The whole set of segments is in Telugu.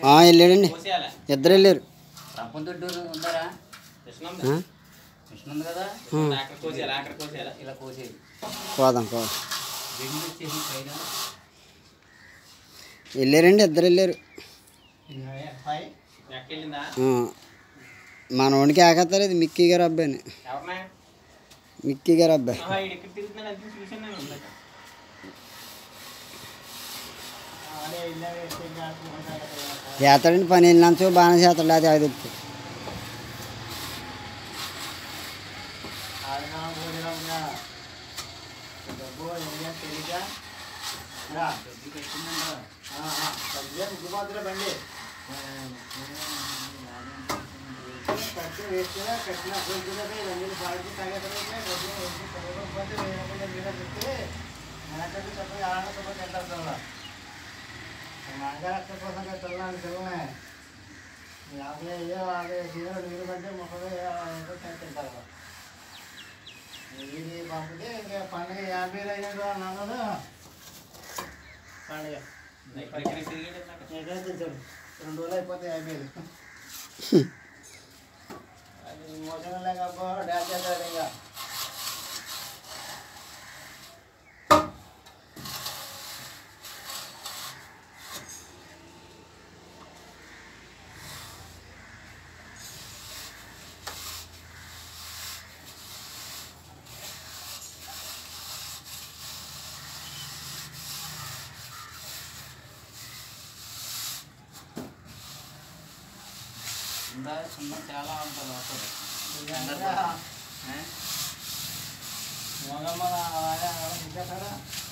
ఆ, వెళ్ళాడండి కోసేయాలి ఇద్దరు వెళ్ళారు రంపంతొడ్డు ఉందారా కృష్ణ ఆ? కృష్ణ ఉంది కదా అక్కడ కోసేయాలి అక్కడ కోసేయాలి ఇలా కోసేది పోదాం పోదాం రెండు వచ్చేసి పైన వెళ్ళారండి ఇద్దరు వెళ్ళారు ఎక్కెళ్ళిందా ఆ. మన వాడికి ఆకేస్తారు ఇది మిక్కీ గారు అబ్బాయిని ఎవరినా మిక్కీ గారు అబ్బాయి ఆహా, ఈడు ఇక్కడ తిరుగుతున్నాడు అది చూసాను నేను ఇందాక. చేస్తాడండి పని వెళ్ళినంచో బాగానే చేస్తాడు అది అది ఉప్పు. డబ్బు పెట్టిందంట పండుగ యాభై ఐదు అన్నది పండుగ ఇక్కడ ఇక్కడ తిరిగాడు ఇందాక. ఎక్కడ తెచ్చాడు రెండు రోజులు అయిపోతే యాభై ఐదు అది మోసం లేకపో డాన్స్ చేస్తాడు ఇంకా ఉందా చిన్న చాలా ఉంటుంది వస్తుంది ఇంకా మొగమ్మ అలాగే ఇచ్చేస్తాడా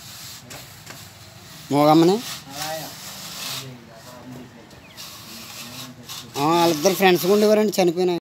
మోగమ్మని అలాగే ఆ, వాళ్ళిద్దరు ఫ్రెండ్స్ ఉండేవారండి చనిపోయిన